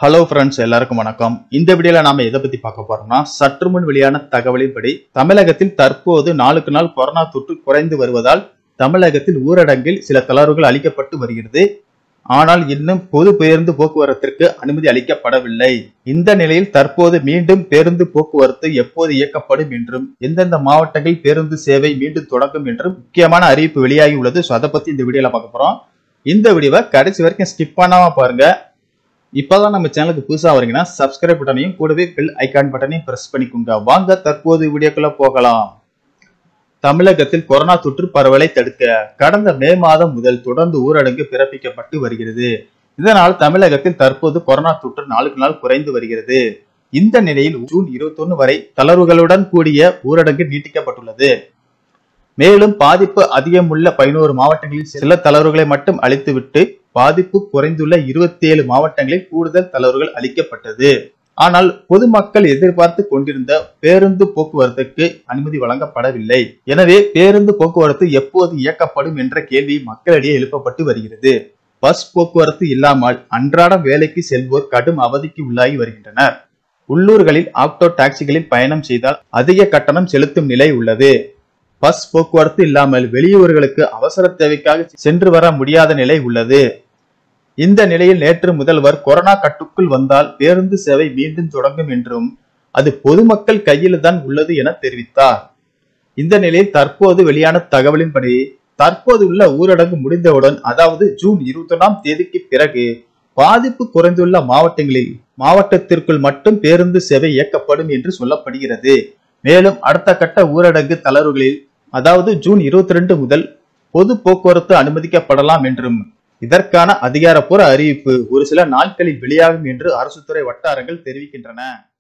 hello friends எல்லாருக்கும் வணக்கம் இந்த வீடியோல நாம எதை பத்தி பார்க்க போறோம்னா சற்று முன் வெளியான தகவலின்படி தமிழகத்தில் தற்போது நாளுக்கு நாள் கொரோனா தொற்று குறைந்து வருவதால் தமிழகத்தில் ஊரடங்கில் சில தளர்வுகள் அளிக்கப்பட்டு வருகிறது ஆனால் இன்னும் பொது பேருந்து போக்குவரத்திற்கு அனுமதி அளிக்கப்படவில்லை இந்த நிலையில் தற்போது மீண்டும் பேருந்து போக்குவரத்து எப்போது இயக்கப்படும் என்றும் எந்தெந்த மாவட்டங்களில் பேருந்து சேவை மீண்டும் தொடங்கும் என்றும் முக்கியமான அறிவிப்பு வெளியாகி உள்ளது ஸோ அதை பத்தி இந்த வீடியோல பார்க்க போறோம் இந்த வீடியோவை கடைசி வரைக்கும் ஸ்கிப் பண்ணாம பாருங்க இப்பதான் நம்ம சேனலுக்கு புதுசா வரீங்கன்னா சப்ஸ்கிரைப் பட்டனையும் கூடவே பெல் ஐகான் பட்டனையும் பிரஸ் பண்ணிக்கோங்க வாங்க தற்போது வீடியோக்குள்ள போகலாம் தமிழகத்தில் கொரோனா தொற்று பரவலை தடுக்க கடந்த மே மாதம் முதல் தொடர்ந்து ஊரடங்கு பிறப்பிக்கப்பட்டு வருகிறது இதனால் தமிழகத்தில் தற்போது கொரோனா தொற்று நாளுக்கு நாள் குறைந்து வருகிறது இந்த நிலையில் ஜூன் 21 வரை தளர்வுகளுடன் கூடிய ஊரடங்கு நீட்டிக்கப்பட்டுள்ளது மேலும் பாதிப்பு அதிகமுள்ள பதினோரு மாவட்டங்களில் சில தளர்வுகளை மட்டும் அளித்துவிட்டு பாதிப்பு குறைந்துள்ள இருபத்தி ஏழு மாவட்டங்களில் கூடுதல் தளர்வுகள் அளிக்கப்பட்டது ஆனால் பொதுமக்கள் எதிர்பார்த்து கொண்டிருந்த பேருந்து போக்குவரத்துக்கு அனுமதி வழங்கப்படவில்லை எனவே பேருந்து போக்குவரத்து எப்போது இயக்கப்படும் என்ற கேள்வி மக்களிடையே எழுப்பப்பட்டு வருகிறது பஸ் போக்குவரத்து இல்லாமல் அன்றாடம் வேலைக்கு செல்வோர் கடும் அவதிக்கு உள்ளாகி வருகின்றனர் உள்ளூர்களில் ஆக்டோ டாக்ஸிகளில் பயணம் செய்தால் அதிக கட்டணம் செலுத்தும் நிலை உள்ளது பஸ் போக்குவரத்து இல்லாமல் வெளியூர்களுக்கு அவசர தேவைக்காக சென்று வர முடியாத நிலை உள்ளது இந்த நிலையில் நேற்று முதல்வர் கொரோனா கட்டுக்குள் வந்தால் பேருந்து சேவை மீண்டும் தொடங்கும் என்றும் அது பொதுமக்கள் கையில் தான் உள்ளது என தெரிவித்தார் இந்த நிலையில் தற்போது வெளியான தகவலின்படி தற்போது உள்ள ஊரடங்கு முடிந்தவுடன் அதாவது ஜூன் இருபத்தி ஒன்றாம் தேதிக்கு பிறகு பாதிப்பு குறைந்துள்ள மாவட்டங்களில் மாவட்டத்திற்குள் மட்டும் பேருந்து சேவை இயக்கப்படும் என்று சொல்லப்படுகிறது மேலும் அடுத்த கட்ட ஊரடங்கு தளர்வுகளில் அதாவது ஜூன் இருபத்தி ரெண்டு முதல் பொது போக்குவரத்து அனுமதிக்கப்படலாம் என்றும் இதற்கான அதிகாரப்பூர்வ அறிவிப்பு ஒரு சில நாட்களில் வெளியாகும் என்று அரசு துறை வட்டாரங்கள் தெரிவிக்கின்றன